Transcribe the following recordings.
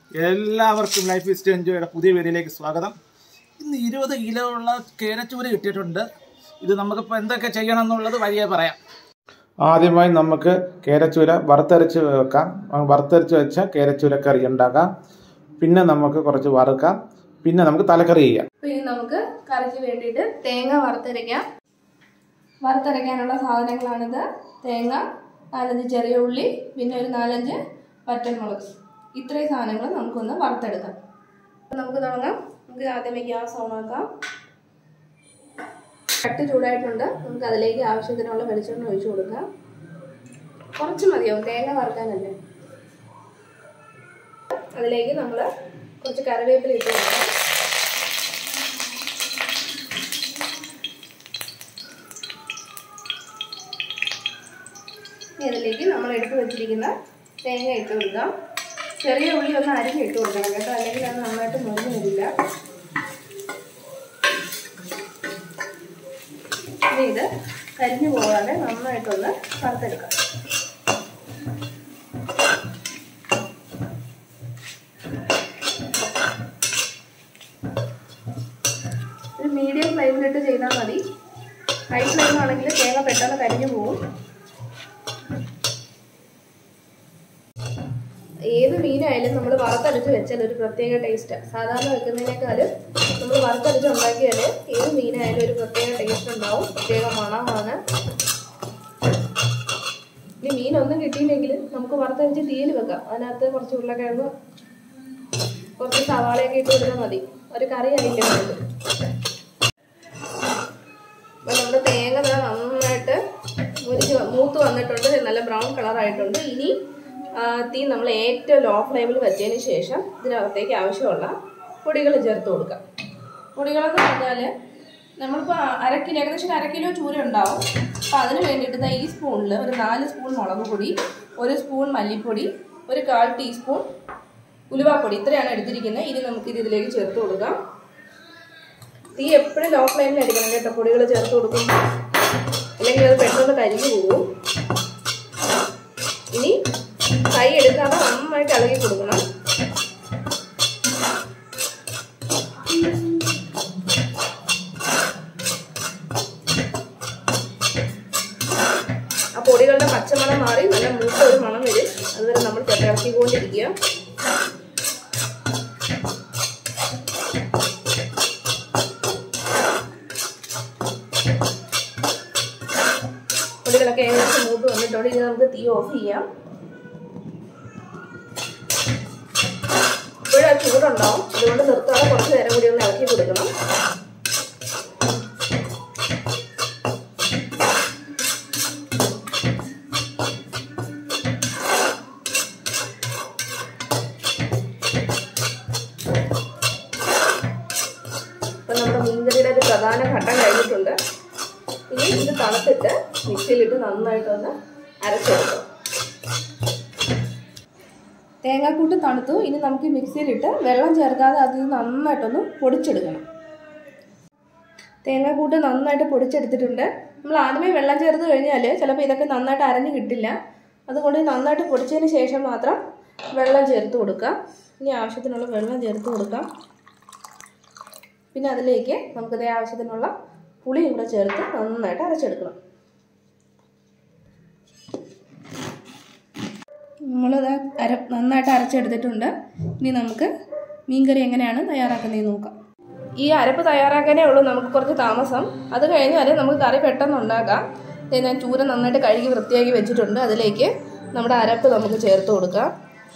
എല്ലാവർക്കും life is to എൻജോയുടെ പുതിയ വീഡിയോയിലേക്ക് സ്വാഗതം ഇന്ന് ഇരുപത് കിലോ ഉള്ള കേരച്ചൂര കിട്ടിയിട്ടുണ്ട് ഇത് നമുക്കിപ്പോൾ എന്തൊക്കെ ചെയ്യണം എന്നുള്ളത് വഴിയെ പറയാം ആദ്യമായി നമുക്ക് കേരച്ചൂര വറുത്തരച്ച് വെക്കാം വറുത്തരച്ച് വെച്ച കേരച്ചൂര കറി ഉണ്ടാക്കാം പിന്നെ നമുക്ക് കുറച്ച് വറുക്കാം പിന്നെ നമുക്ക് തലക്കറി ചെയ്യാം അപ്പൊ ഇനി നമുക്ക് കറിക്ക് വേണ്ടിയിട്ട് തേങ്ങ വറുത്തരയ്ക്കാം വറുത്തരയ്ക്കാനുള്ള സാധനങ്ങളാണിത് തേങ്ങ നാലഞ്ച് ചെറിയ ഉള്ളി പിന്നെ ഒരു നാലഞ്ച് പച്ചമുളക് ഇത്രയും സാധനങ്ങൾ നമുക്കൊന്ന് വറുത്തെടുക്കാം അപ്പൊ നമുക്ക് തുടങ്ങാം നമുക്ക് ആദ്യമേ ഗ്യാസ് ഓണാക്കാം കട്ട് ചൂടായിട്ടുണ്ട് നമുക്ക് അതിലേക്ക് ആവശ്യത്തിനുള്ള വെളിച്ചെണ്ണ ഒഴിച്ചു കൊടുക്കാം കുറച്ച് മതിയാവും തേങ്ങ വറുക്കാനല്ലേ അതിലേക്ക് നമ്മൾ കുറച്ച് കറിവേപ്പില ഇട്ട് കൊടുക്കാം ഇനി അതിലേക്ക് നമ്മൾ എടുത്ത് വെച്ചിരിക്കുന്ന തേങ്ങ ഇട്ട് കൊടുക്കാം ചെറിയ ഉള്ളി ഒന്ന് അരിഞ്ഞ് ഇട്ട് കൊടുക്കണം കേട്ടോ അല്ലെങ്കിൽ അത് നന്നായിട്ട് മുറിഞ്ഞു വരില്ല ഇനി ഇത് കരിഞ്ഞു പോകാതെ നന്നായിട്ടൊന്ന് വറുത്തെടുക്കാം ഒരു മീഡിയം ഫ്ലെയിമിലിട്ട് ചെയ്താൽ മതി ഹൈ ഫ്ലെയിം ആണെങ്കിൽ തേങ്ങ പെട്ടെന്ന് കരിഞ്ഞു പോകും ഏത് മീനായാലും നമ്മൾ വറുത്തരച്ച് വെച്ചാൽ ഒരു പ്രത്യേക ടേസ്റ്റാണ് സാധാരണ വെക്കുന്നതിനേക്കാൾ നമ്മൾ വറുത്തരച്ച് ഉണ്ടാക്കിയാൽ ഏത് മീനായാലും ഒരു പ്രത്യേക ടേസ്റ്റ് ഉണ്ടാവും പ്രത്യേക മണമാണ് ഇനി മീനൊന്നും കിട്ടിയില്ലെങ്കിൽ നമുക്ക് വറുത്തരച്ച് തീയിൽ വെക്കാം അതിനകത്ത് കുറച്ച് ഉരുളക്കിഴങ്ങ് കുറച്ച് സവാളയൊക്കെ ഇട്ട് കൊടുത്താൽ മതി ഒരു കറി ആയില്ലേ നമുക്ക് അപ്പൊ നമ്മുടെ തേങ്ങ ദാ നന്നായിട്ട് മുരിച്ച് വ- മൂത്ത് വന്നിട്ടുണ്ട് നല്ല ബ്രൗൺ കളറായിട്ടുണ്ട് ഇനി ആ, തീ നമ്മൾ ഏറ്റവും ലോ ഫ്ലെയിമിൽ വെച്ചതിന് ശേഷം ഇതിനകത്തേക്ക് ആവശ്യമുള്ള പൊടികൾ ചേർത്ത് കൊടുക്കാം പൊടികളെന്ന് പറഞ്ഞാൽ നമ്മളിപ്പോൾ അര കിലോ ഏകദേശം ഒരു അര കിലോ ചൂര ഉണ്ടാവും അപ്പോൾ അതിന് വേണ്ടിയിട്ട് ദാ ഈ സ്പൂണിൽ ഒരു നാല് സ്പൂൺ മുളക് പൊടി ഒരു സ്പൂൺ മല്ലിപ്പൊടി ഒരു കാൽ ടീസ്പൂൺ ഉലുവാപ്പൊടി ഇത്രയാണ് എടുത്തിരിക്കുന്നത് ഇനി നമുക്കിത് ഇതിലേക്ക് ചേർത്ത് കൊടുക്കാം തീ എപ്പോഴും ലോ ഫ്ലെയിമിൽ അടിക്കണം കേട്ടോ പൊടികൾ ചേർത്ത് കൊടുക്കുമ്പോൾ അല്ലെങ്കിൽ അത് പെട്ടെന്ന് കരിഞ്ഞു പോകും ഇനി കൈ എടുക്കാതെ നന്നായിട്ട് ഇളകി കൊടുക്കണം ആ പൊടികളുടെ പച്ചമണം മാറി നല്ല മൂത്ത ഒരു മണം വരും അതുവരെ നമ്മൾ ഇളക്കിക്കൊണ്ടിരിക്കുക പൊടികളൊക്കെ ഏകദേശം മൂത്ത് വന്നിട്ടുണ്ട് ഇനി നമുക്ക് തീ ഓഫ് ചെയ്യാം ഇപ്പോഴും ആ ചൂടുണ്ടാവും അതുകൊണ്ട് നിർത്താതെ കുറച്ച് നേരം കൂടി ഒന്ന് ഇളക്കി കൊടുക്കണം ഇപ്പം നമ്മുടെ മീൻകറിയുടെ ഒരു പ്രധാന ഘട്ടം കഴിഞ്ഞിട്ടുണ്ട് ഇനി ഇത് തണുത്തിട്ട് മിക്സിയിലിട്ട് നന്നായിട്ടൊന്ന് അരച്ചെടുക്കാം തേങ്ങാക്കൂട്ട് തണുത്തു ഇനി നമുക്ക് ഈ മിക്സിയിലിട്ട് വെള്ളം ചേർക്കാതെ അതിൽ നന്നായിട്ടൊന്ന് പൊടിച്ചെടുക്കണം തേങ്ങാക്കൂട്ട് നന്നായിട്ട് പൊടിച്ചെടുത്തിട്ടുണ്ട് നമ്മൾ ആദ്യമേ വെള്ളം ചേർത്ത് കഴിഞ്ഞാൽ ചിലപ്പോൾ ഇതൊക്കെ നന്നായിട്ട് അരഞ്ഞു കിട്ടില്ല അതുകൊണ്ട് നന്നായിട്ട് പൊടിച്ചതിന് ശേഷം മാത്രം വെള്ളം ചേർത്ത് കൊടുക്കാം ഇനി ആവശ്യത്തിനുള്ള വെള്ളം ചേർത്ത് കൊടുക്കാം പിന്നെ അതിലേക്ക് നമുക്കിതേ ആവശ്യത്തിനുള്ള പുളിയും കൂടെ ചേർത്ത് നന്നായിട്ട് അരച്ചെടുക്കണം നമ്മളത് അര നന്നായിട്ട് അരച്ചെടുത്തിട്ടുണ്ട് ഇനി നമുക്ക് മീൻകറി എങ്ങനെയാണ് തയ്യാറാക്കുന്നതെന്ന് നോക്കാം ഈ അരപ്പ് തയ്യാറാക്കാനേ ഉള്ളൂ നമുക്ക് കുറച്ച് താമസം അത് കഴിഞ്ഞാൽ നമുക്ക് കറി പെട്ടെന്ന് ഉണ്ടാക്കാം ദേ ഞാൻ ചൂര നന്നായിട്ട് കഴുകി വൃത്തിയാക്കി വെച്ചിട്ടുണ്ട് അതിലേക്ക് നമ്മുടെ അരപ്പ് നമുക്ക് ചേർത്ത് കൊടുക്കാം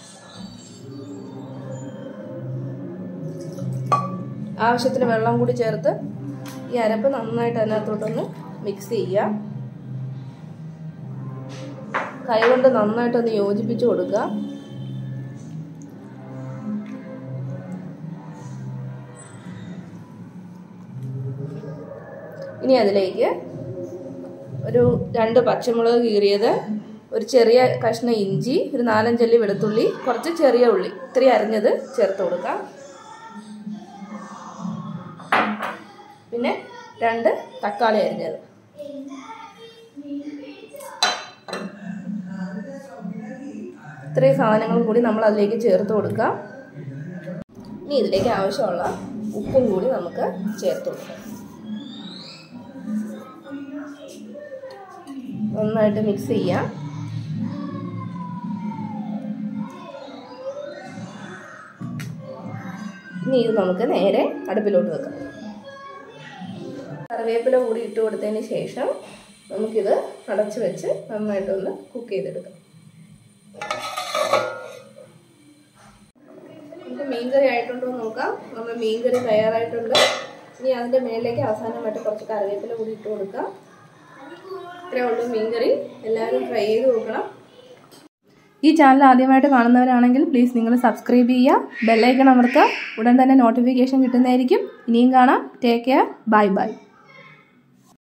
ആവശ്യത്തിന് വെള്ളം കൂടി ചേർത്ത് ഈ അരപ്പ് നന്നായിട്ട് അതിനകത്തോട്ടൊന്ന് മിക്സ് ചെയ്യുക കൈകൊണ്ട് നന്നായിട്ടൊന്ന് യോജിപ്പിച്ച് കൊടുക്കുക ഇനി അതിലേക്ക് ഒരു രണ്ട് പച്ചമുളക് കീറിയത് ഒരു ചെറിയ കഷ്ണം ഇഞ്ചി ഒരു നാലഞ്ചല്ലി വെളുത്തുള്ളി കുറച്ച് ചെറിയ ഉള്ളി ഇത്രയും അരിഞ്ഞത് ചേർത്ത് കൊടുക്കാം പിന്നെ രണ്ട് തക്കാളി അരിഞ്ഞത് ഇത്രയും സാധനങ്ങളും കൂടി നമ്മൾ അതിലേക്ക് ചേർത്ത് കൊടുക്കാം ഇനി ഇതിലേക്ക് ആവശ്യമുള്ള ഉപ്പും കൂടി നമുക്ക് ചേർത്ത് കൊടുക്കാം നന്നായിട്ട് മിക്സ് ചെയ്യാം ഇനി ഇത് നമുക്ക് നേരെ അടുപ്പിലോട്ട് വെക്കാം കറിവേപ്പില കൂടി ഇട്ട് കൊടുത്തതിന് ശേഷം നമുക്കിത് അടച്ചു വെച്ച് നന്നായിട്ടൊന്ന് കുക്ക് ചെയ്തെടുക്കാം നമുക്ക് മീൻകറി ആയിട്ടുണ്ടോ എന്ന് നോക്കാം നമ്മൾ മീൻകറി തയ്യാറായിട്ടുണ്ട് ഇനി അതിൻ്റെ മേളിലേക്ക് അവസാനമായിട്ട് കുറച്ച് കറിവേപ്പില കൂടി ഇട്ട് കൊടുക്കാം ഇത്രയേ ഉള്ളൂ മീൻകറി എല്ലാവരും ട്രൈ ചെയ്ത് നോക്കണം ഈ ചാനൽ ആദ്യമായിട്ട് കാണുന്നവരാണെങ്കിൽ പ്ലീസ് നിങ്ങൾ സബ്സ്ക്രൈബ് ചെയ്യുക ബെല്ലൈക്കൺ അമർത്തുക ഉടൻ തന്നെ നോട്ടിഫിക്കേഷൻ കിട്ടുന്നതായിരിക്കും ഇനിയും കാണാം ടേക്ക് കെയർ ബൈ ബൈ